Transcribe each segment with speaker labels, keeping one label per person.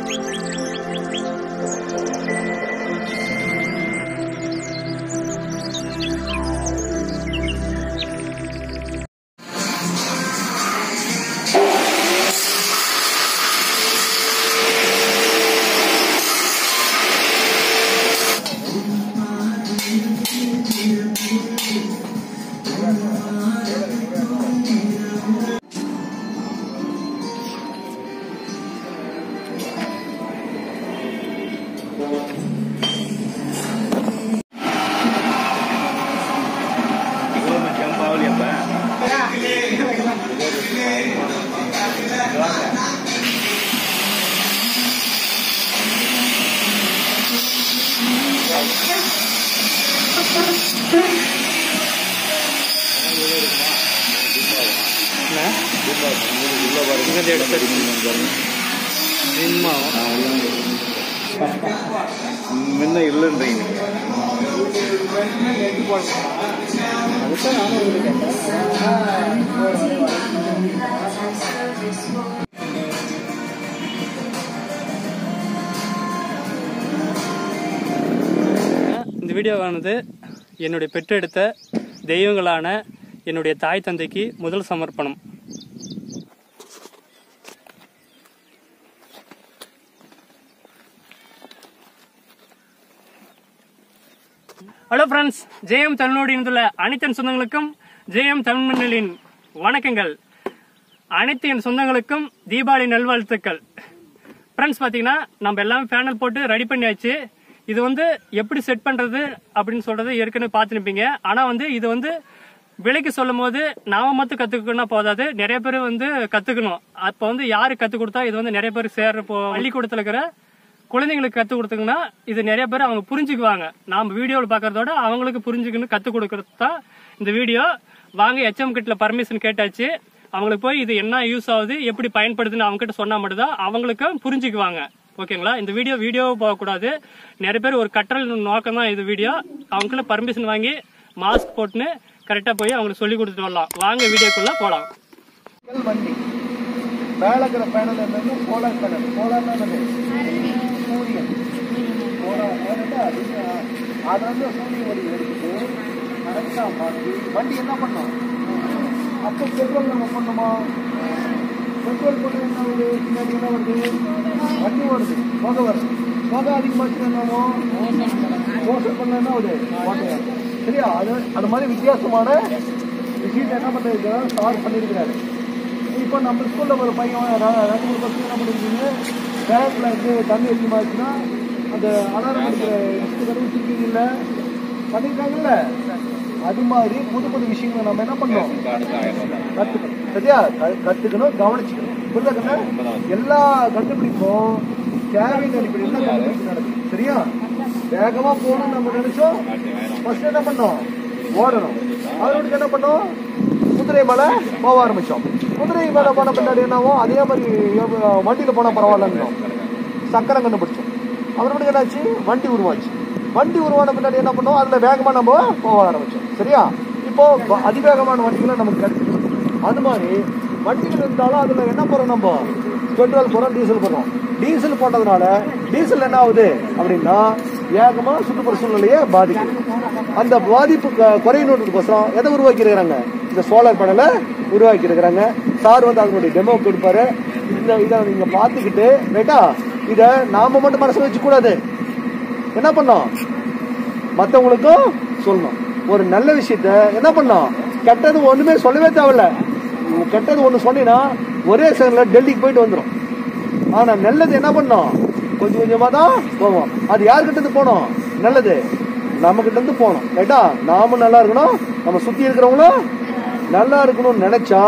Speaker 1: இங்கே எடுத்து சினிமா
Speaker 2: முன்ன இல்லைன்றீங்க
Speaker 1: இந்த வீடியோவானது என்னுடைய பெற்றெடுத்த தெய்வங்களான என்னுடைய தாய் தந்தைக்கு முதல் சமர்ப்பணம் ஹலோ ஃப்ரெண்ட்ஸ் ஜெயம் தமிழ்நாடு இணைந்துள்ள அனைத்து என் சொந்தங்களுக்கும் ஜெயம் தமிழ் மண்ணிலின் வணக்கங்கள் அனைத்து என் சொந்தங்களுக்கும் தீபாவளி நல்வாழ்த்துக்கள் ஃப்ரெண்ட்ஸ் பார்த்தீங்கன்னா நம்ம எல்லாம் பேனல் போட்டு ரெடி பண்ணியாச்சு இது வந்து எப்படி செட் பண்ணுறது அப்படின்னு சொல்றது ஏற்கனவே பார்த்துருப்பீங்க ஆனால் வந்து இது வந்து விலைக்கு சொல்லும் போது நாம மட்டும் கற்றுக்கணும்னா போதாது நிறைய பேர் வந்து கற்றுக்கணும் அப்போ வந்து யாரு கற்றுக் கொடுத்தா இது வந்து நிறைய பேர் சேர்ற இப்போ பள்ளிக்கூடத்தில் இருக்கிற குழந்தைங்களுக்கு கற்றுக் கொடுத்தீங்கன்னா இது நிறைய பேர் அவங்க புரிஞ்சுக்குவாங்க நாம் வீடியோவில் பார்க்கறதோட அவங்களுக்கு புரிஞ்சுக்கணும் கற்றுக் கொடுக்கறது தான் இந்த வீடியோ வாங்க எச்எம் கிட்ட பர்மிஷன் கேட்டாச்சு அவங்களுக்கு போய் இது என்ன யூஸ் ஆகுது எப்படி பயன்படுதுன்னு அவங்க கிட்ட சொன்னா மட்டும்தான் அவங்களுக்கும் புரிஞ்சுக்குவாங்க ஓகேங்களா இந்த வீடியோ வீடியோவை போகக்கூடாது நிறைய பேர் ஒரு கற்றல் நோக்கம் தான் இது வீடியோ அவங்கள பர்மிஷன் வாங்கி மாஸ்க் போட்டுன்னு கரெக்டாக போய் அவங்களுக்கு சொல்லி கொடுத்துட்டு வரலாம் வாங்க வீடியோக்குள்ள போகலாம்
Speaker 3: மக்கள் வண்டி மேல இருக்கிற பேனல் என்னது சோலார் பேனல் சோலார்னா என்னது சூரியன் சோலார் ஏன்னா அது அது வந்து சூரிய ஒளி எடுத்துட்டு கரெக்டா மாற்றி வண்டி என்ன பண்ணும் அப்போ பெட்ரோல் நம்ம பண்ணுமா பெட்ரோல் பண்ண என்ன வருது பின்னாடி என்ன வருது வண்டி வருது புகை வருது புகை அதிகமாச்சு என்னவோ மோசம் பண்ண என்ன வருது ஓட்டையா சரியா அது அது மாதிரி வித்தியாசமான விஷயத்தை என்ன பண்ணுறது சார் பண்ணியிருக்கிறாரு இப்போ நம்ம ஸ்கூலில் ஒரு பையன் ர- ரெண்டு மூணு பசங்க என்ன பண்ணிருக்கீங்க பேரண்ட்ல இருந்து தண்ணி அதிகமாச்சுன்னா அந்த அலாரம் அடிக்கிற இன்ஸ்டியூட் வச்சிருக்கீங்கல்ல பண்ணியிருக்காங்கல்ல அது மாதிரி புது புது விஷயங்களை நம்ம என்ன பண்ணோம் கற்றுக்கணும் சரியா க- கத்துக்கணும் கவனிச்சுக்கணும் புரியுதா எல்லா கண்டுபிடிப்பும் தேவையின் அடிப்படையில் தான் கண்டுபிடிப்பு நடக்குது சரியா வேகமா போகணும்னு நம்ம நினைச்சோம் ஃபர்ஸ்ட் என்ன பண்ணோம் ஓடணும் அதோட என்ன பண்ணோம் குதிரை மேல போக ஆரம்பிச்சோம் குதிரை மேல போன பின்னாடி என்னவோ அதே மாதிரி எவ்வ- வண்டியில போனா பரவாயில்லன்னு சக்கரம் கண்டுபிடிச்சோம் அப்புறமேட்டு என்னாச்சு வண்டி உருவாச்சு வண்டி உருவான பின்னாடி என்ன பண்ணோம் அதுல வேகமா நம்ம போக ஆரம்பிச்சோம் சரியா இப்போ வ- அதிவேகமான வண்டிகளும் நமக்கு கிடைச்சிருக்கு அது மாதிரி வண்டிகள் இருந்தாலும் அதுல என்ன போறோம் நம்ம பெட்ரோல் போறோம் டீசல் போடுறோம் டீசல் போட்டதுனால டீசல் என்ன ஆகுது அப்படின்னா வேகமா சுற்றுப்புற சூழ்நிலையை பாதிக்குது அந்த பாதிப்பு க- குறையணுன்றதுக்கோசரம் எதை உருவாக்கி இருக்கிறாங்க இந்த சோலார் பேனலை உருவாக்கி இருக்கிறாங்க சார் வந்து அதனுடைய டெமோ கொடுப்பாரு இந்த இதை நீங்க பார்த்துக்கிட்டு ரைட்டா இதை நாம மட்டும் மனசுல வச்சு கூடாது என்ன பண்ணோம் மற்றவங்களுக்கும் சொல்லணும் ஒரு நல்ல விஷயத்த என்ன பண்ணோம் கெட்டது ஒண்ணுமே சொல்லவே தேவையில்ல உன் கெட்டது ஒண்ணு சொன்னீங்கன்னா ஒரே செகண்ட்ல டெல்லிக்கு போயிட்டு வந்துடும் ஆனா நல்லது என்ன பண்ணோம் கொஞ்சம் கொஞ்சமா தான் போவோம் அது யார்கிட்ட இருந்து போனோம் நல்லது நம்ம கிட்ட இருந்து போகணும் ரைட்டா நாம நல்லா இருக்கணும் நம்ம சுத்தி இருக்கிறவங்களும் நல்லா இருக்கணும்னு நினைச்சா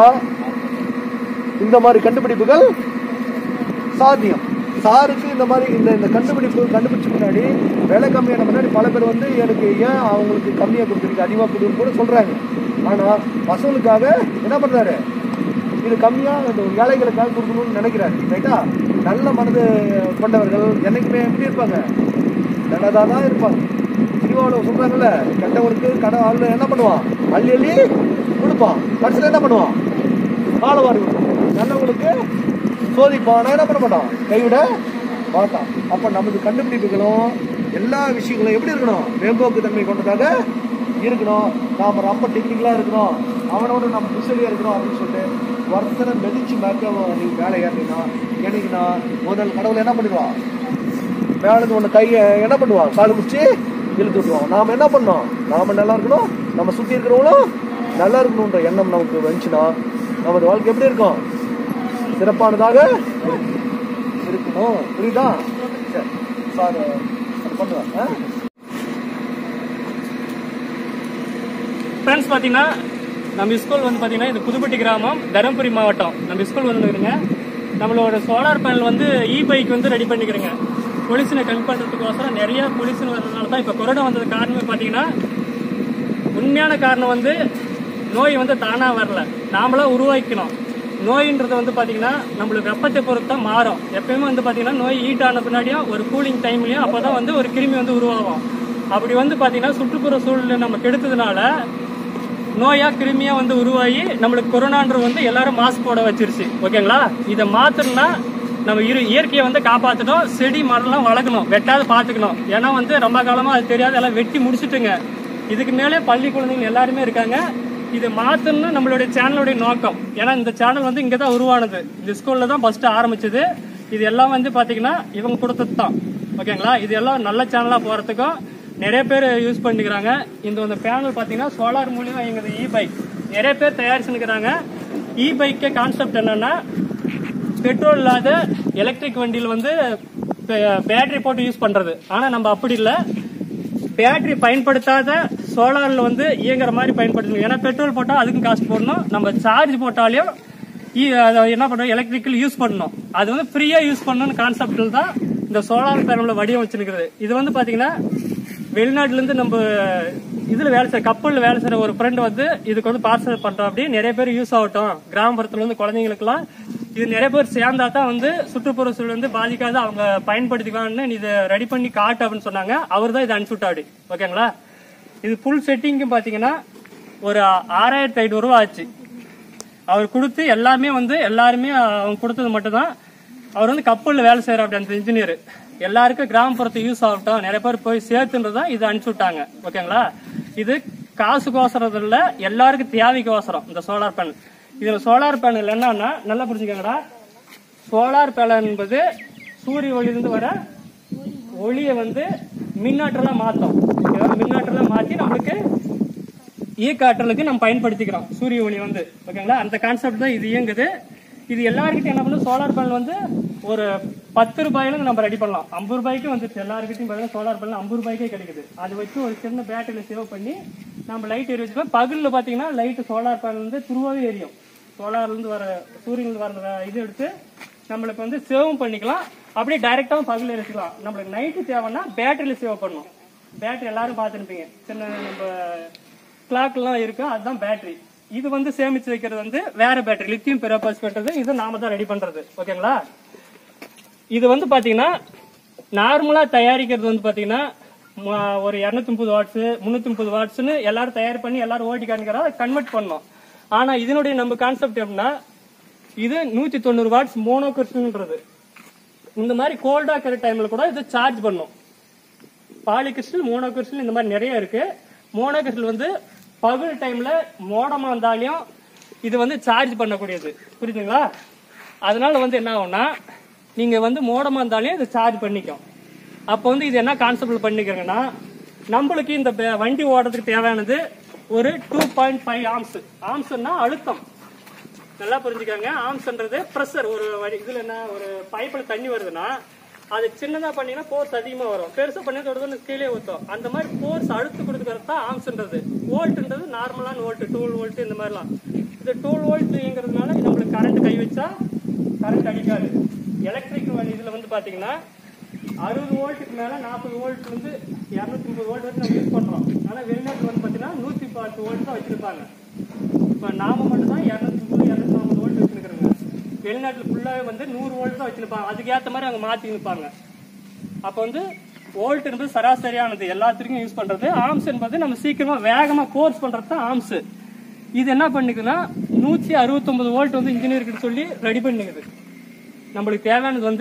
Speaker 3: இந்த மாதிரி கண்டுபிடிப்புகள் சாத்தியம் சாருக்கு இந்த மாதிரி இந்த இந்த கண்டுபிடிப்பு கண்டுபிடிச்ச முன்னாடி விலை கம்மியான முன்னாடி பல பேர் வந்து எனக்கு ஏன் அவங்களுக்கு கம்மியாக கொடுத்துருக்கு அதிகமாக கொடுக்குன்னு கூட சொல்றாங்க ஆனா பசங்களுக்காக என்ன பண்றாரு இது கம்மியா இந்த ஏழைகளுக்காக கொடுக்கணும்னு நினைக்கிறாரு ரைட்டா நல்ல மனது கொண்டவர்கள் என்னைக்குமே எப்படி இருப்பாங்க நல்லதா தான் இருப்பாங்க திருவாவூர் சொல்றாங்கல்ல கெட்டவனுக்கு கடை ஆள் என்ன பண்ணுவான் அள்ளி அள்ளி கொடுப்பான் கடைசியில் என்ன பண்ணுவான் காலவாரி விடுவான் நல்லவங்களுக்கு சோதிப்பான் ஆனா என்ன பண்ண மாட்டான் கைவிட பார்த்தோம் அப்ப நமது கண்டுபிடிப்புகளும் எல்லா விஷயங்களும் எப்படி இருக்கணும் மேம்போக்கு தன்மை கொண்டதாக இருக்கணும் நாம ரொம்ப டெக்னிக்கலா இருக்கணும் அவனோட நம்ம புசலியா இருக்கணும் அப்படின்னு சொல்லிட்டு ஒருத்தரை மெதிச்சு மேற்க நீ வேலை ஏறினா ஏனிங்கன்னா முதல் கடவுள் என்ன பண்ணிடுவான் மேலேருந்து ஒன்று கையை என்ன பண்ணுவான் கால் பிடிச்சி இழுத்து விட்டுருவான் நாம் என்ன பண்ணோம் நாம நல்லா இருக்கணும் நம்ம சுற்றி இருக்கிறவங்களும் நல்லா இருக்கணுன்ற எண்ணம் நமக்கு வந்துச்சுன்னா நமது வாழ்க்கை எப்படி இருக்கும் சிறப்பானதாக இருக்கணும் புரியுதா சரி சார் அது பண்ணுவேன் ஆ?
Speaker 1: ஃப்ரெண்ட்ஸ் பார்த்தீங்கன்னா நம்ம ஸ்கூல் வந்து பார்த்தீங்கன்னா இது புதுப்பட்டி கிராமம் தருமபுரி மாவட்டம் நம்ம ஸ்கூல் வந்துருக்குங்க நம்மளோட சோலார் பேனல் வந்து இ பைக் வந்து ரெடி பண்ணிக்கிறேங்க பொலிசனை கம்மி பண்ணுறதுக்கோசரம் நிறைய பொலிசன் வர்றதுனால தான் இப்போ கொரோனா வந்தது காரணமே பார்த்தீங்கன்னா உண்மையான காரணம் வந்து நோய் வந்து தானாக வரல நாமளா உருவாக்கணும் நோயின்றது வந்து பார்த்தீங்கன்னா நம்மளுக்கு வெப்பத்தை பொறுத்து தான் மாறும் எப்பயுமே வந்து பார்த்தீங்கன்னா நோய் ஹீட் ஆன பின்னாடியும் ஒரு கூலிங் டைம்லையும் அப்போ தான் வந்து ஒரு கிருமி வந்து உருவாகும் அப்படி வந்து பார்த்தீங்கன்னா சுற்றுப்புற சூழ்நிலை நம்ம கெடுத்ததுனால நோயா கிருமியா வந்து உருவாகி நம்மளுக்கு கொரோனான்ற வந்து எல்லாரும் மாஸ்க் போட வச்சிருச்சு ஓகேங்களா இதை மாத்தணும்னா நம்ம இரு இயற்கையை வந்து காப்பாற்றணும் செடி மரம்லாம் வளர்க்கணும் வெட்டாத பார்த்துக்கணும் ஏன்னா வந்து ரொம்ப காலமா அது தெரியாத எல்லாம் வெட்டி முடிச்சுட்டுங்க இதுக்கு மேலே பள்ளி குழந்தைகள் எல்லாருமே இருக்காங்க இதை மாத்தணும்னு நம்மளுடைய சேனலுடைய நோக்கம் ஏன்னா இந்த சேனல் வந்து இங்கே தான் உருவானது இந்த ஸ்கூல்ல தான் ஃபர்ஸ்ட் ஆரம்பிச்சது இது எல்லாம் வந்து பாத்தீங்கன்னா இவங்க கொடுத்தது தான் ஓகேங்களா இது எல்லாம் நல்ல சேனலா போறதுக்கும் நிறைய பேர் யூஸ் பண்ணிக்கிறாங்க இந்த இந்த பேனல் பாத்தீங்கன்னா சோலார் மூலியமா இயங்குது இ பைக் நிறைய பேர் தயாரிச்சுருக்கிறாங்க இ பைக்கே கான்செப்ட் என்னன்னா பெட்ரோல் இல்லாத எலக்ட்ரிக் வண்டியில் வந்து பேட்டரி போட்டு யூஸ் பண்றது ஆனா நம்ம அப்படி இல்லை பேட்டரி பயன்படுத்தாத சோலார்ல வந்து இயங்குற மாதிரி பயன்படுத்தணும் ஏன்னா பெட்ரோல் போட்டா அதுக்கும் காசு போடணும் நம்ம சார்ஜ் போட்டாலையும் இ- அதை என்ன பண்றோம் எலக்ட்ரிக்கல் யூஸ் பண்ணணும் அது வந்து ஃப்ரீயா யூஸ் பண்ணணும்னு கான்செப்டில் தான் இந்த சோலார் பேனல்ல வடிவமைச்சிருக்கிறது இது வந்து பாத்தீங்கன்னா வெளிநாட்டுல இருந்து நம்ம இதுல வேலை செய்ய கப்பல்ல வேலை செய்யற ஒரு ஃப்ரெண்ட் வந்து இதுக்கு வந்து பார்சல் பண்றோம் அப்படி நிறைய பேர் யூஸ் ஆகட்டும் கிராமப்புறத்துல இருந்து குழந்தைங்களுக்குலாம் இது நிறைய பேர் சேர்ந்தா தான் வந்து சுற்றுப்புற சூழல் வந்து பாதிக்காத அவங்க பயன்படுத்திக்கலாம்னு இதை ரெடி பண்ணி காட்டு அப்படின்னு சொன்னாங்க அவர் தான் இதை அனுப்பிச்சுட்டாடி ஓகேங்களா இது ஃபுல் செட்டிங்கும் பாத்தீங்கன்னா ஒரு ஆறாயிரத்தி ஐநூறு ரூபா ஆச்சு அவர் கொடுத்து எல்லாமே வந்து எல்லாருமே அவங்க கொடுத்தது மட்டும்தான் அவர் வந்து கப்பலில் வேலை செய்யற அப்படி அந்த இன்ஜினியர் எல்லாருக்கும் கிராமப்புறத்து யூஸ் ஆகட்டும் நிறைய பேர் போய் சேர்த்துன்றதான் இதை அனுப்பிச்சு விட்டாங்க ஓகேங்களா இது காசுக்கோசரம் இல்ல எல்லாருக்கும் தேவைக்கோசரம் இந்த சோலார் பேனல் இதுல சோலார் பேனல் என்னன்னா நல்லா புரிஞ்சுக்கங்கடா சோலார் பேனல் என்பது சூரிய ஒளியிலிருந்து வர ஒளியை வந்து மின்னாற்றலா மாத்தும் ஓகேவா? மின்னாற்றலா மாத்தி நம்மளுக்கு இயக்காற்றலுக்கு நம்ம பயன்படுத்திக்கிறோம் சூரிய ஒளி வந்து ஓகேங்களா அந்த கான்செப்ட் தான் இது இயங்குது இது எல்லாருக்கிட்டையும் என்ன பண்ணும் சோலார் பேனல் வந்து ஒரு பத்து ரூபாயில நம்ம ரெடி பண்ணலாம் ஐம்பது ரூபாய்க்கு வந்துச்சு எல்லாருக்கிட்டையும் பார்த்தீங்கன்னா சோலார் பேனல் ஐம்பது ரூபாய்க்கே கிடைக்குது அது வச்சு ஒரு சின்ன பேட்டரியில சேவ் பண்ணி நம்ம லைட் எரி வச்சுக்கலாம் பகல்ல பாத்தீங்கன்னா லைட் சோலார் பேனல் வந்து துருவாவே எரியும் சோலார்ல இருந்து வர சூரியன்ல வர வ- இது எடுத்து நம்மளுக்கு வந்து சேவும் பண்ணிக்கலாம் அப்படியே டைரக்டாவும் பகல்ல எரிச்சுக்கலாம் நம்மளுக்கு நைட்டு தேவைன்னா பேட்டரியில சேவ் பண்ணணும் பேட்டரி எல்லாரும் பார்த்துருப்பீங்க சின்ன நம்ம கிளாக்லாம் இருக்கு அதுதான் பேட்டரி இது வந்து சேமிச்சு வைக்கிறது வந்து வேற பேட்டரி லித்தியம் பெரோபாஸ்பேட் இது நாம தான் ரெடி பண்றது ஓகேங்களா இது வந்து பாத்தீங்கன்னா நார்மலா தயாரிக்கிறது வந்து பாத்தீங்கன்னா ம- ஒரு இருநூத்தி முப்பது வாட்ஸ் முன்னூத்தி முப்பது வாட்ஸ்னு எல்லாரும் தயார் பண்ணி எல்லாரும் ஓட்டி காணிக்கிறா கன்வெர்ட் பண்ணோம் ஆனா இதனுடைய நம்ம கான்செப்ட் எப்படின்னா இது நூத்தி தொண்ணூறு வாட்ஸ் மோனோ கிறிஸ்டல்ன்றது இந்த மாதிரி கோல்டா இருக்கிற டைம்ல கூட இது சார்ஜ் பண்ணும் பாலிகிறிஸ்டல் மோனோ கிறிஸ்டல் இந்த மாதிரி நிறைய இருக்கு மோனோ கிறிஸ்டல் வந்து பகல் டைம்ல மோடமா இருந்தாலையும் இது வந்து சார்ஜ் பண்ணக்கூடியது புரியுதுங்களா அதனால வந்து என்ன ஆகும்னா நீங்க வந்து மோடமா இருந்தாலையும் இது சார்ஜ் பண்ணிக்கும் அப்போ வந்து இது என்ன கான்செப்ட் பண்ணிக்கிறீங்கன்னா நம்மளுக்கு இந்த பே- வண்டி ஓடுறதுக்கு தேவையானது ஒரு டூ பாயிண்ட் ஃபைவ் ஆம்ஸ் ஆம்ஸ்னா அழுத்தம் நல்லா புரிஞ்சுக்கோங்க ஆம்ஸ்ன்றது ப்ரெஷர் ஒரு வழி இதுல என்ன ஒரு பைப்ல தண்ணி வருதுன்னா அது சின்னதா பண்ணீங்கன்னா போர்ஸ் அதிகமா வரும் பெருசா பண்ணி தொடர்ந்து கீழே ஊத்தும் அந்த மாதிரி போர்ஸ் அழுத்து கொடுக்கறது தான் ஆம்ஸ்ன்றது வோல்ட்ன்றது நார்மலான வோல்ட் டூல் வோல்ட் இந்த மாதிரிலாம் இது டூல் வோல்ட்ங்கிறதுனால நம்மளுக்கு கரண்ட் கை வச்சா கரண்ட் அடிக்காது எலக்ட்ரிக் வழி இதுல வந்து பாத்தீங்கன்னா அறுபது வோல்ட்டுக்கு மேல நாற்பது வோல்ட் வந்து இரநூத்தி முப்பது வோல்ட் வரைக்கும் நம்ம யூஸ் பண்றோம் ஆனா வெளிநாட்டுல வந்து பாத்தீங்கன்னா நூத்தி பத்து வோல்ட் தான் வச்சிருப்பாங்க இப்ப நாம மட்டும் தான் இரநூத்தி முப்பது இரநூத்தி நாற்பது வோல்ட் வச்சிருக்கிறோங்க வெளிநாட்டுல ஃபுல்லாவே வந்து நூறு வோல்ட் தான் வச்சிருப்பாங்க அதுக்கு ஏத்த மாதிரி அவங்க மாத்தி நிற்பாங்க அப்ப வந்து வோல்ட் என்பது சராசரியானது எல்லாத்துக்கும் யூஸ் பண்றது ஆம்ஸ் என்பது நம்ம சீக்கிரமா வேகமா கோர்ஸ் பண்றது தான் ஆம்ஸ் இது என்ன பண்ணிக்குதுன்னா நூத்தி அறுபத்தொன்பது வோல்ட் வந்து இன்ஜினியருக்கு சொல்லி ரெடி பண்ணிக்குது நம்மளுக்கு தேவையானது வந்து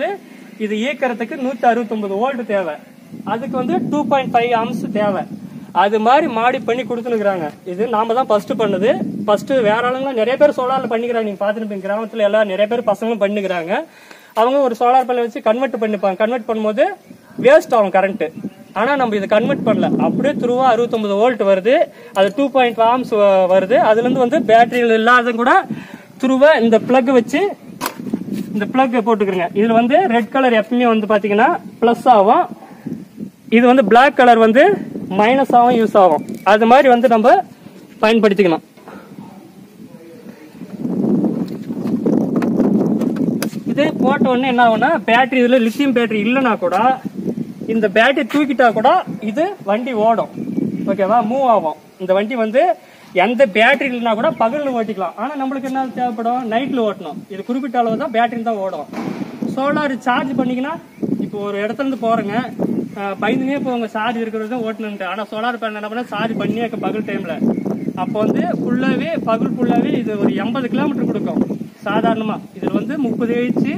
Speaker 1: இது இயக்கிறதுக்கு நூத்தி அறுபத்தொன்பது வோல்ட் தேவை அதுக்கு வந்து டூ பாயிண்ட் ஃபைவ் ஆம்ஸ் தேவை அது மாதிரி மாடி பண்ணி கொடுத்துருக்காங்க இது நாம தான் ஃபர்ஸ்ட் பண்ணது ஃபர்ஸ்ட் வேற ஆளுங்களும் நிறைய பேர் சோலார்ல பண்ணிக்கிறாங்க நீங்க பாத்துருப்பீங்க கிராமத்துல எல்லாம் நிறைய பேர் பசங்களும் பண்ணிக்கிறாங்க அவங்க ஒரு சோலார் பேனல் வச்சு கன்வெர்ட் பண்ணிப்பாங்க கன்வெர்ட் பண்ணும்போது வேஸ்ட் ஆகும் கரண்ட் ஆனா நம்ம இதை கன்வெர்ட் பண்ணல அப்படியே துருவா அறுபத்தொன்பது வோல்ட் வருது அது டூ பாயிண்ட் ஆம்ஸ் வருது அதுல இருந்து வந்து பேட்டரியில் இல்லாத கூட துருவா இந்த பிளக் வச்சு இந்த பிளக் போட்டுக்கிறங்க இதுல வந்து ரெட் கலர் எப்பவுமே வந்து பாத்தீங்கன்னா பிளஸ் ஆகும் இது வந்து Black கலர் வந்து மைனஸ் ஆகும் யூஸ் ஆகும் அது மாதிரி வந்து நம்ம பயன்படுத்திக்கணும் இது போட்ட உடனே என்ன ஆகும்னா பேட்டரி இதுல லித்தியம் பேட்டரி இல்லைன்னா கூட இந்த பேட்டரி தூக்கிட்டா கூட இது வண்டி ஓடும் ஓகேவா மூவ் ஆகும் இந்த வண்டி வந்து எந்த பேட்டரி இல்லைனா கூட பகல்ல ஓட்டிக்கலாம் ஆனா நம்மளுக்கு என்ன தேவைப்படும் நைட்ல ஓட்டணும் இது குறிப்பிட்ட அளவு தான் பேட்டரி தான் ஓடும் சோலார் சார்ஜ் பண்ணிக்கினா இப்போ ஒரு இடத்துல இருந்து போறேங்க அஹ், பயந்துனே போங்க சார்ஜ் இருக்கிறது தான் ஓட்டணுன்ட்டு ஆனா சோலார் பேனல் என்ன பண்ணா சார்ஜ் பண்ணியே இருக்கு பகல் டைம்ல அப்போ வந்து ஃபுல்லாவே பகல் ஃபுல்லாவே இது ஒரு எண்பது கிலோமீட்டர் கொடுக்கும் சாதாரணமா இதுல வந்து முப்பது வச்சு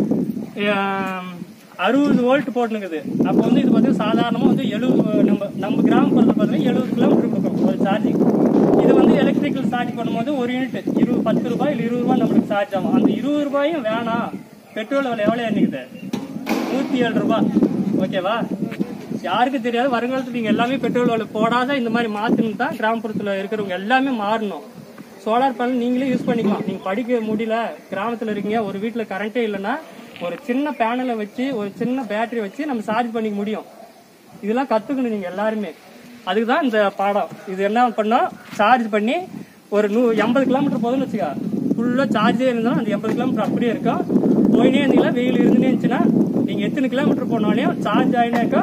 Speaker 1: அறுபது வோல்ட் போட்டுனுக்குது அப்போ வந்து இது வந்து சாதாரணமா வந்து எழுபது நம்ம நம்ம கிராமப்புறத்தில் பார்த்தீங்கன்னா எழுபது கிலோமீட்டர் கொடுக்கும் ஒரு சார்ஜிங் இது வந்து எலக்ட்ரிக்கல் சார்ஜ் பண்ணும்போது ஒரு யூனிட் இருபது பத்து ரூபாய் இல்லை இருபது ரூபாய் நம்மளுக்கு சார்ஜ் ஆகும் அந்த இருபது ரூபாயும் வேணாம் பெட்ரோல் விலை எவ்வளோ என்னக்குது நூத்தி ஏழு ரூபாய் ஓகேவா யாருக்கும் தெரியாது வருங்காலத்துல நீங்க எல்லாமே பெட்ரோல் விலை போடாத இந்த மாதிரி மாத்தணும் தான் கிராமப்புறத்துல இருக்கிறவங்க எல்லாமே மாறணும் சோலார் பேனல் நீங்களே யூஸ் பண்ணிக்கலாம் நீங்க படிக்க முடியல கிராமத்துல இருக்கீங்க ஒரு வீட்ல கரண்டே இல்லைன்னா ஒரு சின்ன பேனலை வச்சு ஒரு சின்ன பேட்டரி வச்சு நம்ம சார்ஜ் பண்ணிக்க முடியும் இதெல்லாம் கத்துக்கணும் நீங்க எல்லாருமே அதுக்கு தான் இந்த பாடம் இது என்ன பண்ணா சார்ஜ் பண்ணி ஒரு நூ எண்பது கிலோமீட்டர் போதும்னு வச்சுக்கா ஃபுல்லா சார்ஜே இருந்தாலும் அந்த எண்பது கிலோமீட்டர் அப்படியே இருக்கும் போயினே இருந்தீங்களா வெயில் இருந்துனே இருந்துச்சுன்னா நீங்க எத்தனை கிலோமீட்டர் போனாலையும் சார்ஜ் ஆயினாக்கா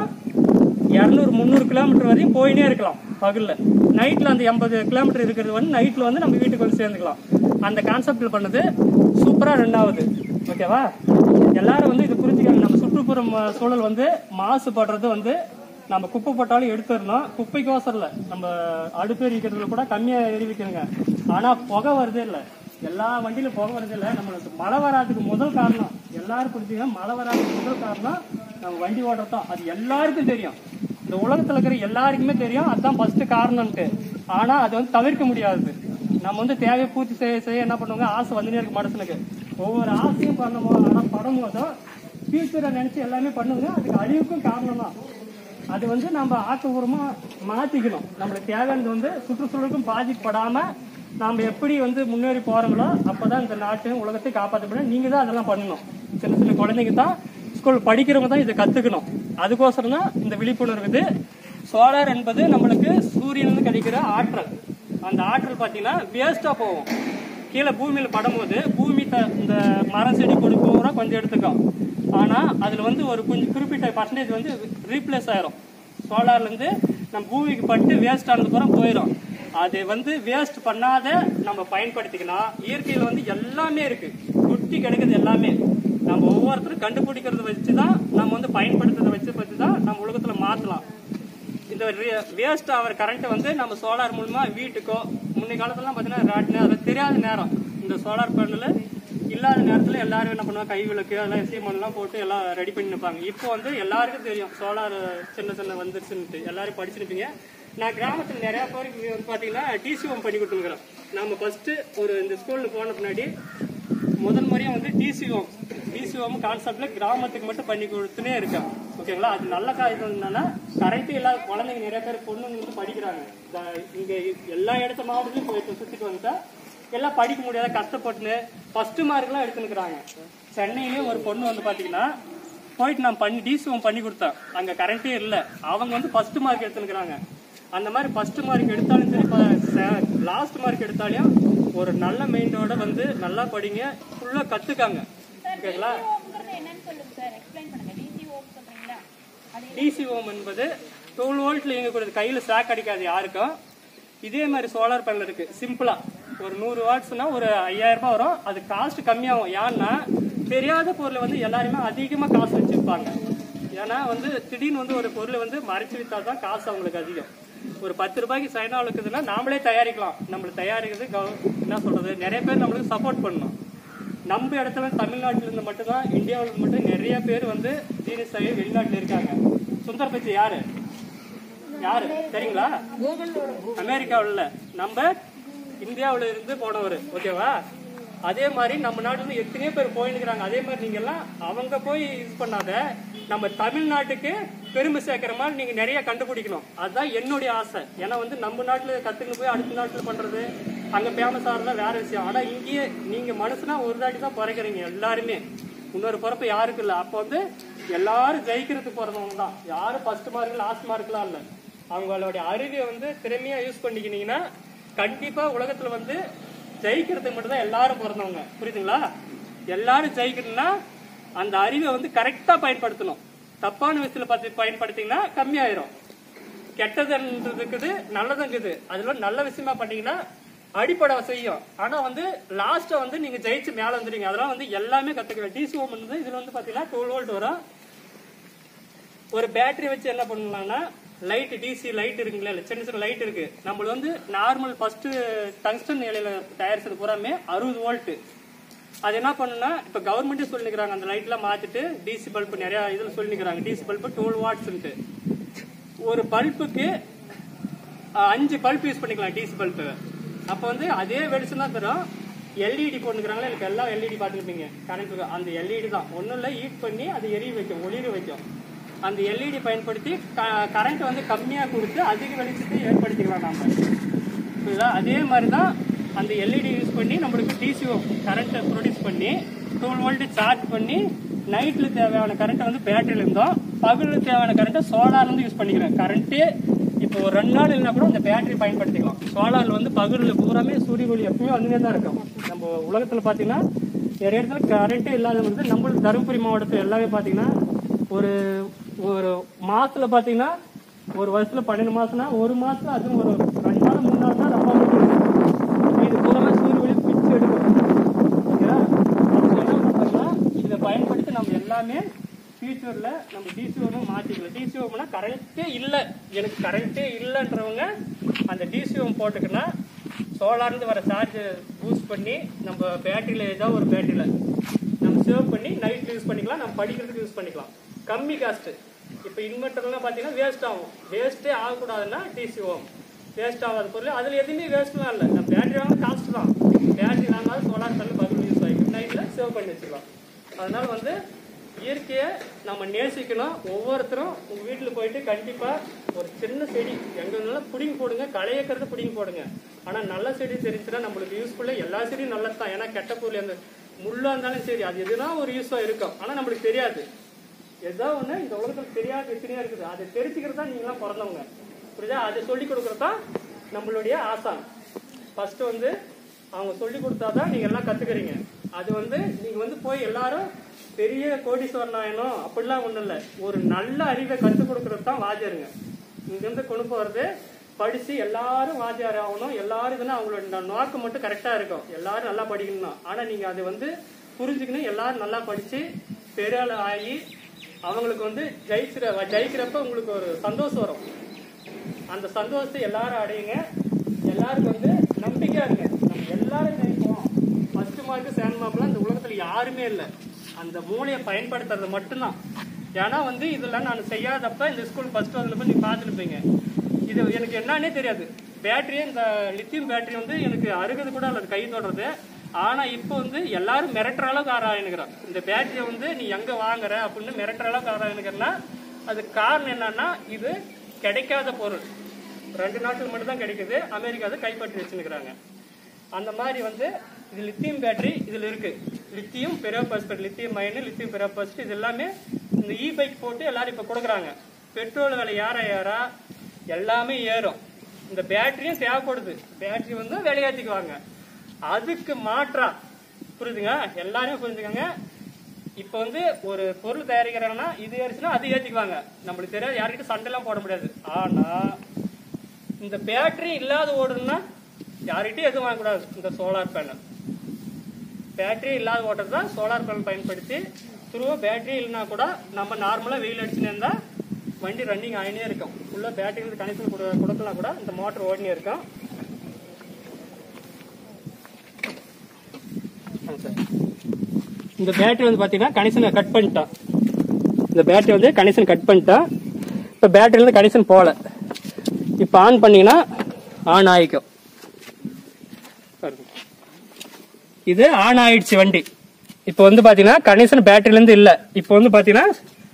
Speaker 1: இரநூறு முந்நூறு கிலோமீட்டர் வரையும் போயினே இருக்கலாம் பகல்ல நைட்ல அந்த எண்பது கிலோமீட்டர் இருக்கிறது வந்து நைட்ல வந்து நம்ம வீட்டுக்கு வந்து சேர்ந்துக்கலாம் அந்த கான்செப்ட்ல பண்ணது சூப்பரா ரன் ஆகுது ஓகேவா எல்லாரும் வந்து இது புரிஞ்சுக்காங்க நம்ம சுற்றுப்புறம் அஹ், சூழல் வந்து மாசுபடுறது வந்து நம்ம குப்பை போட்டாலும் எடுத்துடணும் குப்பைக்கோசரம் இல்ல நம்ம அடுப்பு எரிக்கிறதுல கூட கம்மியா எரிவிக்கணுங்க ஆனா புகை வருதே இல்ல எல்லா வண்டியில புகை வருதே இல்ல நம்மளுக்கு மழை வராதுக்கு முதல் காரணம் எல்லாரும் புரிஞ்சுக்கங்க மழை வராதுக்கு முதல் காரணம் நம்ம வண்டி ஓடுறதும் அது எல்லாருக்கும் தெரியும் இந்த உலகத்துல இருக்கிற எல்லாருக்குமே தெரியும் அதுதான் ஃபர்ஸ்ட் காரணம்ட்டு ஆனா அது வந்து தவிர்க்க முடியாது நம்ம வந்து தேவையை பூர்த்தி செய்ய செய்ய என்ன பண்ணுவாங்க ஆசை வந்துனே இருக்கு மனசுனுக்கு ஒவ்வொரு ஆசையும் பண்ணும்போது ஆனா படும்போதும் ஃபியூச்சரை நினைச்சு எல்லாமே பண்ணுங்க அதுக்கு அழிவுக்கும் காரணம் தான் அது வந்து நம்ம ஆக்கபூர்வமா மாத்திக்கணும் நம்மளுக்கு தேவையானது வந்து சுற்றுச்சூழலுக்கும் பாதிக்கப்படாம நாம எப்படி வந்து முன்னேறி போறோங்களோ அப்பதான் இந்த நாட்டையும் உலகத்தையும் காப்பாற்ற முடியும் நீங்க தான் அதெல்லாம் பண்ணணும் சின்ன சின்ன குழந்தைங்க தான் ஸ்கூல் படிக்கிறவங்க தான் இதை கத்துக்கணும் அதுக்கோசரம் தான் இந்த விழிப்புணர்வு இது சோலார் என்பது நம்மளுக்கு சூரியனிலிருந்து கிடைக்கிற ஆற்றல் அந்த ஆற்றல் பார்த்தீங்கன்னா வேஸ்டா போகும் கீழே பூமியில படும்போது பூமி த- இந்த மரம் செடி கொடி பூரா கொஞ்சம் எடுத்துக்கும் ஆனா அதுல வந்து ஒரு கொஞ்சம் குறிப்பிட்ட பர்சன்டேஜ் வந்து ரீப்ளேஸ் ஆயிரும் சோலார்ல இருந்து நம்ம பூமிக்கு பட்டு வேஸ்ட் ஆனது பூரா போயிடும் அது வந்து வேஸ்ட் பண்ணாத நம்ம பயன்படுத்திக்கலாம் இயற்கையில வந்து எல்லாமே இருக்கு குட்டி கிடைக்குது எல்லாமே நம்ம ஒவ்வொருத்தரும் கண்டுபிடிக்கிறத வச்சு தான் நம்ம வந்து பயன்படுத்துறத வச்சு பற்றி தான் நம்ம உலகத்துல மாத்தலாம் இந்த வேஸ்ட் ஆகிற கரண்ட்டை வந்து நம்ம சோலார் மூலமா வீட்டுக்கோ முன்னே காலத்துலலாம் பார்த்தீங்கன்னா ராட்னு அது தெரியாத நேரம் இந்த சோலார் பேனல் இல்லாத நேரத்தில் எல்லாரும் என்ன பண்ணுவாங்க கை விளக்கு அதெல்லாம் சீமெல்லாம் போட்டு எல்லாம் ரெடி பண்ணி நிற்பாங்க இப்போ வந்து எல்லாருக்கும் தெரியும் சோலார் சின்ன சின்ன வந்துருச்சுன்ட்டு எல்லாரும் படிச்சிருப்பீங்க நான் கிராமத்தில் நிறைய பேருக்கு வந்து பார்த்தீங்கன்னா டிசிஓம் பண்ணி கொடுத்துருக்குறேன் நம்ம ஃபர்ஸ்ட் ஒரு இந்த ஸ்கூலில் போன பின்னாடி முதல் முறையா வந்து டிசிஓம் டிசிஓம் கான்செப்ட்ல கிராமத்துக்கு மட்டும் பண்ணி கொடுத்துனே இருக்கேன் ஓகேங்களா அது நல்ல காரியம் என்னன்னா கரெக்ட் இல்லாத குழந்தைங்க நிறைய பேர் பொண்ணுங்க வந்து படிக்கிறாங்க இந்த- இங்க எல்லா இடத்த மாவட்டத்திலும் போய் சுத்திட்டு வந்துட்டா எல்லாம் படிக்க முடியாத கஷ்டப்பட்டுன்னு ஃபர்ஸ்ட் மார்க்லாம் எடுத்துனுக்குறாங்க சென்னையிலேயே ஒரு பொண்ணு வந்து பாத்தீங்கன்னா போயிட்டு நான் பண்ணி டிசிஓம் பண்ணி கொடுத்தேன் அங்க கரண்டே இல்லை அவங்க வந்து ஃபர்ஸ்ட் மார்க் எடுத்துனுக்குறாங்க அந்த மாதிரி ஃபர்ஸ்ட் மார்க் எடுத்தாலும் சரி லாஸ்ட் மார்க் எடுத்தாலும் ஒரு நல்ல மைண்டோட வந்து நல்லா படிங்க ஃபுல்லா கத்துக்காங்க ஓகேங்களா
Speaker 4: என்னன்னு சொல்லுங்க சார் எக்ஸ்பிளைன் பண்ணுங்க டிசிஓ சொல்றீங்களா அது
Speaker 1: டிசி ஓம் என்பது டுவெல் வோல்ட்ல இயங்கக்கூடியது கையில ஷாக் அடிக்காது யாருக்கும் இதே மாதிரி சோலார் பேனல் இருக்கு சிம்பிளா ஒரு நூறு வாட்ஸ்னா ஒரு ஐயாயிரம் ரூபாய் வரும் அது காஸ்ட் கம்மியாகும் ஏன்னா தெரியாத பொருளை வந்து எல்லாருமே அதிகமா காசு வச்சிருப்பாங்க ஏன்னா வந்து திடீர்னு வந்து ஒரு பொருளை வந்து மறைச்சு வித்தா தான் காசு அவங்களுக்கு அதிகம் ஒரு பத்து ரூபாய்க்கு சைனா இருக்குதுன்னா நாமளே தயாரிக்கலாம் நம்மளுக்கு தயாரிக்கிறது கவ- என்ன சொல்றது நிறைய பேர் நம்மளுக்கு சப்போர்ட் பண்ணணும் நம்ம இடத்துல தமிழ்நாட்டுல இருந்து மட்டும்தான் இந்தியாவுல இருந்து மட்டும் நிறைய பேர் வந்து ஜீனியஸ் ஆகி வெளிநாட்டுல இருக்காங்க சுந்தர் பிச்சை யாரு யாரு சரிங்களா அமெரிக்காவுல இல்ல நம்ம இந்தியாவுல இருந்து போனவர் ஓகேவா அதே மாதிரி நம்ம நாட்டுல இருந்து எத்தனையோ பேர் போயிருக்கிறாங்க அதே மாதிரி நீங்க எல்லாம் அவங்க போய் யூஸ் பண்ணாத நம்ம தமிழ்நாட்டுக்கு பெருமை சேர்க்கிற மாதிரி நீங்க நிறைய கண்டுபிடிக்கணும் அதுதான் என்னுடைய ஆசை ஏன்னா வந்து நம்ம நாட்டுல கத்துக்கிட்டு போய் அடுத்த நாட்டுல பண்றது அங்க ஃபேமஸ் ஆகிறதுலாம் வேற விஷயம் ஆனா இங்கேயே நீங்க மனசுனா ஒரு தாட்டி தான் பிறக்கிறீங்க எல்லாருமே இன்னொரு பிறப்பு யாருக்கு இல்ல அப்போ வந்து எல்லாரும் ஜெயிக்கிறதுக்கு பிறந்தவங்க தான் யாரும் ஃபர்ஸ்ட் மார்க் லாஸ்ட் மார்க்லாம் இல்ல அவங்களுடைய அறிவை வந்து திறமையா யூஸ் பண்ணிக்கினீங்கன்னா கண்டிப்பா உலகத்துல வந்து ஜெயிக்கிறதுக்கு மட்டும் தான் எல்லாரும் பிறந்தவங்க புரியுதுங்களா எல்லாரும் ஜெயிக்கணும்னா அந்த அறிவை வந்து கரெக்டா பயன்படுத்தணும் தப்பான விஷயத்துல பார்த்து பயன்படுத்திங்கன்னா கம்மியாயிரும் கெட்டதுன்றது இருக்குது நல்லதும் இருக்குது அதுல நல்ல விஷயமா பண்ணீங்கன்னா அடிப்படை செய்யும் ஆனா வந்து லாஸ்ட்டா வந்து நீங்க ஜெயிச்சு மேல வந்துடுங்க அதெல்லாம் வந்து எல்லாமே கத்துக்கலாம் டிசி ஓம் வந்து இதுல வந்து பாத்தீங்கன்னா டுவெல் வோல்ட் வரும் ஒரு பேட்டரி வச்சு என்ன பண்ணலாம்னா லைட் டிசி லைட் இருக்குங்களா இல்ல சின்ன சின்ன லைட் இருக்கு நம்மளுக்கு வந்து நார்மல் ஃபர்ஸ்ட் டங்ஸ்டன் இலையில தயாரிச்சது பூராமே அறுபது வோல்ட் அது என்ன பண்ணுன்னா இப்ப கவர்மெண்ட்டே சொல்லிக்கிறாங்க அந்த லைட் எல்லாம் மாத்திட்டு டிசி பல்ப் நிறைய இதுல சொல்லிக்கிறாங்க டிசி பல்ப் டுவெல் வாட்ஸ்ன்ட்டு ஒரு பல்புக்கு அஞ்சு பல்ப் யூஸ் பண்ணிக்கலாம் டிசி பல்பு அப்போ வந்து அதே வெளிச்சம் தான் தரும் எல்இடி போட்டுக்கிறாங்களா எனக்கு எல்லாம் எல்இடி பார்த்துருப்பீங்க கரண்ட் அந்த எல்இடி தான் ஒன்றும் இல்லை ஹீட் பண்ணி அது எரிய வைக்கும் ஒளிர வைக்கும் அந்த எல்இடி பயன்படுத்தி கரண்ட் வந்து கம்மியாக கொடுத்து அதிக வெளிச்சத்தை ஏற்படுத்திக்கலாம் நாம புரியுதா அதே மாதிரி தான் அந்த எல்இடி யூஸ் பண்ணி நம்மளுக்கு டிசிஓ கரண்ட்டை ப்ரொடியூஸ் பண்ணி டுவெல் வோல்ட் சார்ஜ் பண்ணி நைட்ல தேவையான கரண்ட்டை வந்து பேட்டரியில இருந்தோம் பகலில் தேவையான கரண்ட்டை சோலார்ல இருந்து யூஸ் பண்ணிக்கிறேன் கரண்ட்டே இப்போ ஒரு ரெண்டு நாள் இல்லைனா கூட இந்த பேட்டரி பயன்படுத்திக்கலாம் சோலார்ல வந்து பகலில் பூராமே சூரிய ஒளி எப்பயுமே வந்துட்டே தான் இருக்கும் நம்ம உலகத்துல பாத்தீங்கன்னா நிறைய இடத்துல கரண்ட்டே இல்லாத வந்து நம்மளுக்கு தருமபுரி மாவட்டத்தில் எல்லாமே பாத்தீங்கன்னா ஒரு ஒரு மாசத்துல பாத்தீங்கன்னா ஒரு வருஷத்துல பன்னெண்டு மாசம்னா ஒரு மாசத்துல அதுவும் ஒரு ரெண்டு நாள் மூணு நாள் தான் ரொம்ப இருக்கும். இது பூராமே சூரிய ஒளி பிச்சு எடுக்கும் ஓகேவா அப்ப என்ன பண்றோம்னா இதை பயன்படுத்தி நம்ம எல்லாமே ஃபியூச்சர்ல நம்ம டிசிஓம் மாத்திக்கலாம் டிசிஓம்னா கரண்ட்டே இல்லை எனக்கு கரண்ட்டே இல்லைன்றவங்க அந்த டிசிஓம் போட்டுக்கினா சோலார்ந்து வர சார்ஜ் பூஸ்ட் பண்ணி நம்ம பேட்டரியில ஏதோ ஒரு பேட்டரியில நம்ம சேவ் பண்ணி நைட் யூஸ் பண்ணிக்கலாம் நம்ம படிக்கிறதுக்கு யூஸ் பண்ணிக்கலாம் கம்மி காஸ்ட் இப்போ இன்வெர்டர்லாம் பார்த்தீங்கன்னா வேஸ்ட் ஆகும் வேஸ்ட்டே ஆகக்கூடாதுன்னா டிசிஓம் வேஸ்ட் ஆகாத பொருள் அதில் எதுவுமே வேஸ்ட்லாம் இல்லை நம்ம பேட்டரி வாங்க காஸ்ட் தான் பேட்டரி வாங்காத சோலார் செல்லு பதில் யூஸ் ஆகிக்கும் நைட்டில் சேவ் பண்ணி வச்சுக்கலாம் அதனால வந்து இயற்கையை நம்ம நேசிக்கணும் ஒவ்வொருத்தரும் உங்க வீட்டுல போயிட்டு கண்டிப்பா ஒரு சின்ன செடி எங்க இருந்தாலும் புடிங்கி போடுங்க களையக்கிறது புடிங்கி போடுங்க ஆனா நல்ல செடி தெரிஞ்சுன்னா நம்மளுக்கு யூஸ்ஃபுல்லா எல்லா செடியும் நல்லது தான் ஏன்னா கெட்ட பொருள் அந்த முள்ளா இருந்தாலும் சரி அது எதுனா ஒரு யூஸா இருக்கும் ஆனா நம்மளுக்கு தெரியாது ஏதோ ஒண்ணு இந்த உலகத்துல தெரியாத எத்தனையா இருக்குது அதை தெரிஞ்சுக்கிறது தான் நீங்களாம் பிறந்தவங்க புரியுதா அதை சொல்லி கொடுக்கறது தான் நம்மளுடைய ஆசான் ஃபர்ஸ்ட் வந்து அவங்க சொல்லி கொடுத்தாதான் நீங்க எல்லாம் கத்துக்கிறீங்க அது வந்து நீங்க வந்து போய் எல்லாரும் பெரிய கோடீஸ்வரன் ஆயணும் அப்படிலாம் ஒண்ணும் இல்ல ஒரு நல்ல அறிவை கத்துக் கொடுக்கறது தான் வாத்தியாருங்க இங்க இருந்து கொண்டு போறது படிச்சு எல்லாரும் வாத்தியார் ஆகணும் எல்லாரும் இதுனா அவங்களோட நோக்கம் மட்டும் கரெக்டா இருக்கும் எல்லாரும் நல்லா படிக்கணும் தான். ஆனா நீங்க அதை வந்து புரிஞ்சுக்கணும் எல்லாரும் நல்லா படிச்சு பெரிய ஆள் ஆகி அவங்களுக்கு வந்து ஜெயிக்கிற ஜெயிக்கிறப்ப உங்களுக்கு ஒரு சந்தோஷம் வரும் அந்த சந்தோஷத்தை எல்லாரும் அடையுங்க எல்லாருக்கும் வந்து நம்பிக்கையா இருங்க நம்ம எல்லாரும் நினைப்போம் ஃபர்ஸ்ட் மார்க் செகண்ட் மார்க்லாம் இந்த உலகத்துல யாருமே இல்லை அந்த மூளையை பயன்படுத்துறது மட்டும்தான் ஏன்னா வந்து இதெல்லாம் நான் செய்யாதப்ப இந்த ஸ்கூல் ஃபர்ஸ்ட் வந்தப்ப நீங்க பார்த்துருப்பீங்க இது எனக்கு என்னன்னே தெரியாது பேட்டரி இந்த லித்தியம் பேட்டரி வந்து எனக்கு அருகது கூட அல்லது கை தொடுறது ஆனா இப்போ வந்து எல்லாரும் மிரட்டுற அளவுக்கு ஆராயணுங்கிறான் இந்த பேட்டரியை வந்து நீ எங்க வாங்குற அப்படின்னு மிரட்டுற அளவுக்கு ஆராயணுங்கன்னா அது காரணம் என்னன்னா இது கிடைக்காத பொருள் ரெண்டு நாட்டுக்கு மட்டும் தான் கிடைக்குது அமெரிக்கா அதை கைப்பற்றி வச்சுருக்கிறாங்க அந்த மாதிரி வந்து இது லித்தியம் பேட்டரி இதுல இருக்கு லித்தியம் பெரோபாஸ்பேட் லித்தியம் மயனு லித்தியம் பெரோபாஸ்பேட் இது எல்லாமே இந்த இ பைக் போட்டு எல்லாரும் இப்ப கொடுக்குறாங்க பெட்ரோல் விலை ஏற ஏற எல்லாமே ஏறும் இந்த பேட்டரியும் தேவைப்படுது பேட்டரி வந்து விலையாத்திக்குவாங்க அதுக்கு மாற்றா புரியுதுங்க எல்லாரும் புரிஞ்சுக்கோங்க இப்ப வந்து ஒரு பொருள் தயாரிக்கிறாங்கன்னா இது ஏறிச்சுன்னா அது ஏத்திக்குவாங்க நம்மளுக்கு தெரியாது யார்கிட்ட சண்டைலாம் போட முடியாது ஆனா இந்த பேட்டரி இல்லாத ஓடுனா யார்கிட்டயும் எதுவும் வாங்கக்கூடாது இந்த சோலார் பேனல் பேட்டரி இல்லாத ஓட்டர் தான் சோலார் பேனல் பயன்படுத்தி த்ரூ பேட்டரி இல்லைனா கூட நம்ம நார்மலா வெயில் அடிச்சுன்னு இருந்தா வண்டி ரன்னிங் ஆகினே இருக்கும் உள்ள பேட்டரி வந்து கனெக்ஷன் கொடுக்கலாம் கூட இந்த மோட்டர் ஓடினே இருக்கும் ஆ, சார் இந்த பேட்டரி வந்து பாத்தீங்கன்னா கனெக்ஷனை கட் பண்ணிட்டான் இந்த பேட்டரி வந்து கனெக்ஷன் கட் பண்ணிட்டான் இப்போ பேட்டரியிலேருந்து கனெக்ஷன் போகல இப்போ ஆன் பண்ணீங்கன்னா ஆன் ஆயிக்கும் பாருங்க. இது ஆன் ஆயிடுச்சு வண்டி இப்போ வந்து பாத்தீங்கன்னா கனெக்ஷன் பேட்டரியிலேருந்து இல்லை இப்போ வந்து பாத்தீங்கன்னா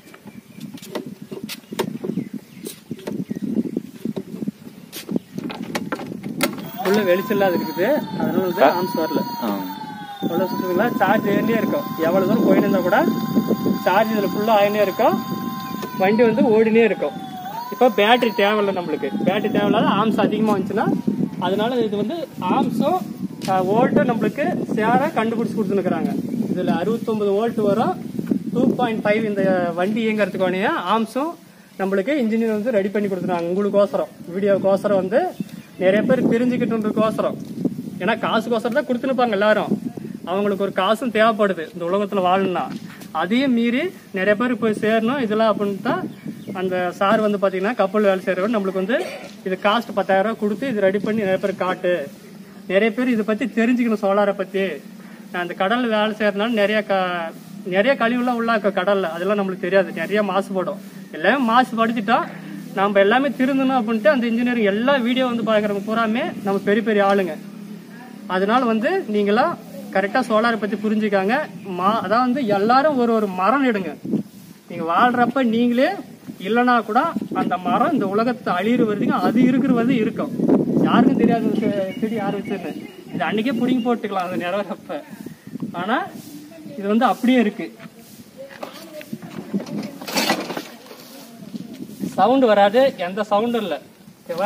Speaker 1: உள்ள வெளிச்சம் இல்லாத இருக்குது அதனால வந்து ஆன்ஸ் வரல
Speaker 2: ஆ
Speaker 1: உள்ள சுத்துங்களா சார்ஜ் ஏறினே இருக்கும் எவ்வளவு தூரம் போயிட்டு இருந்தா கூட சார்ஜ் இதுல ஃபுல்லா ஆயினே இருக்கும் வண்டி வந்து ஓடினே இருக்கும் இப்போ பேட்டரி தேவையில்லை நம்மளுக்கு பேட்டரி தேவையில்லாத ஆம்ஸ் அதிகமாக வந்துச்சுன்னா அதனால இது வந்து ஆம்ஸும் வோல்ட்டும் நம்மளுக்கு சேர கண்டுபிடிச்சு கொடுத்துருக்குறாங்க இதில் அறுபத்தொம்பது வோல்ட் வரும் டூ பாயிண்ட் ஃபைவ் இந்த வண்டி இயங்குறதுக்கான ஆம்ஸும் நம்மளுக்கு இன்ஜினியர் வந்து ரெடி பண்ணி கொடுத்துருக்காங்க உங்களுக்கோசரம் வீடியோக்கோசரம் வந்து நிறைய பேர் தெரிஞ்சுக்கிட்டுன்றதுக்கோசரம் ஏன்னா காசுக்கோசரம் தான் கொடுத்துருப்பாங்க எல்லாரும் அவங்களுக்கு ஒரு காசும் தேவைப்படுது இந்த உலகத்துல வாழணும்னா அதையும் மீறி நிறைய பேர் போய் சேரணும் இதெல்லாம் அப்படின்னு தான் அந்த சார் வந்து பாத்தீங்கன்னா கப்பல் வேலை செய்யறவர் நம்மளுக்கு வந்து இது காஸ்ட் பத்தாயிரம் ரூபாய் கொடுத்து இது ரெடி பண்ணி நிறைய பேர் காட்டு நிறைய பேர் இதை பத்தி தெரிஞ்சுக்கணும் சோலாரை பத்தி நான் அந்த கடல்ல வேலை செய்யறதுனால நிறைய க- நிறைய கழிவுலாம் உள்ள இருக்கு கடல்ல அதெல்லாம் நம்மளுக்கு தெரியாது நிறைய மாசுபடும் எல்லாமே மாசுபடுத்திட்டா நம்ம எல்லாமே திருந்தணும் அப்படின்ட்டு அந்த இன்ஜினியரிங் எல்லா வீடியோ வந்து பாக்குறவங்க பூராமே நம்ம பெரிய பெரிய ஆளுங்க அதனால வந்து நீங்களாம் கரெக்டா சோலாரை பத்தி புரிஞ்சுக்காங்க மா அதான் வந்து எல்லாரும் ஒரு ஒரு மரம் நடுங்க நீங்க வாழ்றப்ப நீங்களே இல்லைனா கூட அந்த மரம் இந்த உலகத்தை அழியிற வரைக்கும் அது இருக்கிற வந்து இருக்கும் யாருக்கும் தெரியாது இந்த செ- செடி யார் வச்சுன்னு இது அன்னைக்கே பிடிங்கி போட்டுக்கலாம் அது நிறைவேறப்ப ஆனா இது வந்து அப்படியே இருக்கு சவுண்ட் வராது எந்த சவுண்டும் இல்லை ஓகேவா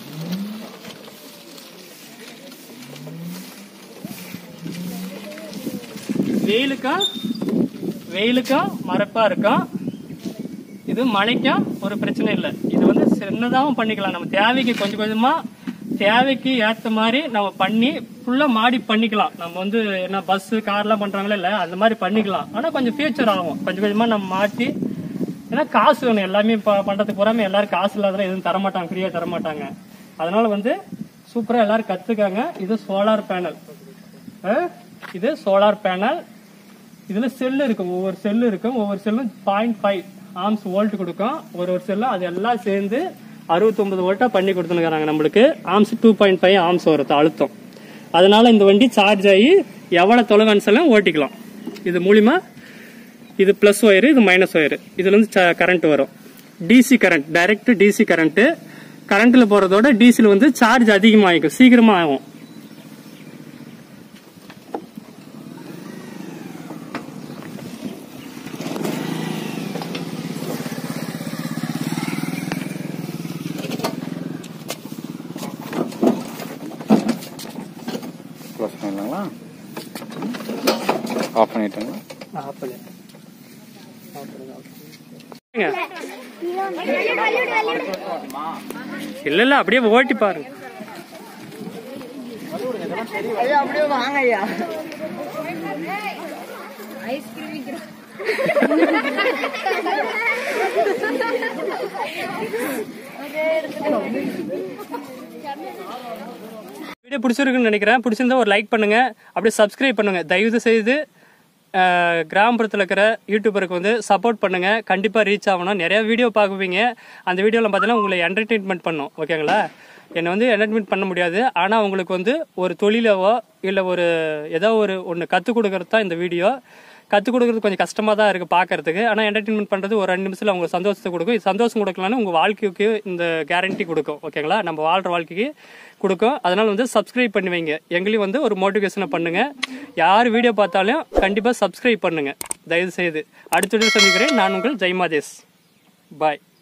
Speaker 1: வெயிலுக்கும் வெயிலுக்கும் மரப்பா இருக்கும் இது மழைக்கும் ஒரு பிரச்சனை இல்லை இது வந்து சின்னதாகவும் பண்ணிக்கலாம் நம்ம தேவைக்கு கொஞ்சம் கொஞ்சமா தேவைக்கு ஏத்த மாதிரி நம்ம பண்ணி ஃபுல்லா மாடி பண்ணிக்கலாம் நம்ம வந்து என்ன பஸ் கார்லாம் பண்றாங்களே இல்ல அந்த மாதிரி பண்ணிக்கலாம் ஆனா கொஞ்சம் ஃபியூச்சர் ஆகும் கொஞ்சம் கொஞ்சமா நம்ம மாட்டி ஏன்னா காசு வேணும் எல்லாமே ப- பண்றதுக்கு பூராமே எல்லாரும் காசு இல்லாத எதுவும் தர மாட்டாங்க ஃப்ரீயா தர மாட்டாங்க அதனால வந்து சூப்பரா எல்லாரும் கத்துக்காங்க இது சோலார் பேனல் இது சோலார் பேனல் இதுல செல்லு இருக்கும் ஒவ்வொரு செல்லு இருக்கும் ஒவ்வொரு செல்லும் பாயிண்ட் ஃபைவ் ஆம்ஸ் வோல்ட் கொடுக்கும் ஒரு ஒரு செல்லும் அது எல்லாம் சேர்ந்து 69 வோல்ட்டா பண்ணி கொடுத்துருக்காங்க நம்மளுக்கு amps two point five amps வருது அழுத்தம் அதனால இந்த வண்டி சார்ஜ் ஆகி எவ்வளவு தொலைவன்செல்லாம் ஓட்டிக்கலாம் இது மூலியமா இது பிளஸ் ஒயரு இது மைனஸ் ஒயரு இதுல இருந்து கரண்ட் வரும் DC current direct DC current கரண்ட்ல போறதோட டிசில வந்து சார்ஜ் அதிகமாகிக்கும் சீக்கிரமா ஆகும்
Speaker 2: க்ளோஸ் பண்ணிடலாங்களா ஆஃப் பண்ணிட்டாங்களா
Speaker 1: ஆஃப் பண்ணு. ஆஃப் பண்ணுங்க, ஆஃப் பண்ணுங்க. இல்ல இல்ல அப்படியே ஓட்டி பாருங்க வீடியோ பிடிச்சிருக்குன்னு நினைக்கிறேன் பிடிச்சிருந்தா ஒரு லைக் பண்ணுங்க அப்படியே சப்ஸ்கிரைப் பண்ணுங்க தயவு செய்து அஹ், கிராமப்புறத்தில் இருக்கிற யூடியூபருக்கு வந்து சப்போர்ட் பண்ணுங்க கண்டிப்பா ரீச் ஆகணும் நிறைய வீடியோ பார்க்குவீங்க அந்த வீடியோவில் பார்த்தீங்கன்னா உங்களை என்டர்டெயின்மெண்ட் பண்ணும் ஓகேங்களா என்னை வந்து என்டர்டெயின்மெண்ட் பண்ண முடியாது ஆனால் உங்களுக்கு வந்து ஒரு தொழிலவோ இல்லை ஒரு ஏதோ ஒரு ஒன்று கற்றுக் கொடுக்கறது தான் இந்த வீடியோ கற்றுக் கொடுக்கறது கொஞ்சம் கஷ்டமாக தான் இருக்குது பார்க்கறதுக்கு ஆனால் என்டர்டெயின்மெண்ட் பண்ணுறது ஒரு ரெண்டு நிமிஷத்தில் உங்களுக்கு சந்தோஷத்தை கொடுக்கும் இது சந்தோஷம் கொடுக்கலன்னா உங்கள் வாழ்க்கைக்கு இந்த கேரண்டி கொடுக்கும் ஓகேங்களா நம்ம வாழ்கிற வாழ்க்கைக்கு கொடுக்கும் அதனால வந்து சப்ஸ்கிரைப் பண்ணி வைங்க எங்களையும் வந்து ஒரு மோட்டிவேஷனை பண்ணுங்க யார் வீடியோ பார்த்தாலும் கண்டிப்பாக சப்ஸ்கிரைப் பண்ணுங்க தயவு செய்து அடுத்த வீடியோ சந்திக்கிறேன் நான் உங்கள் ஜெய்மாதேஷ் பாய்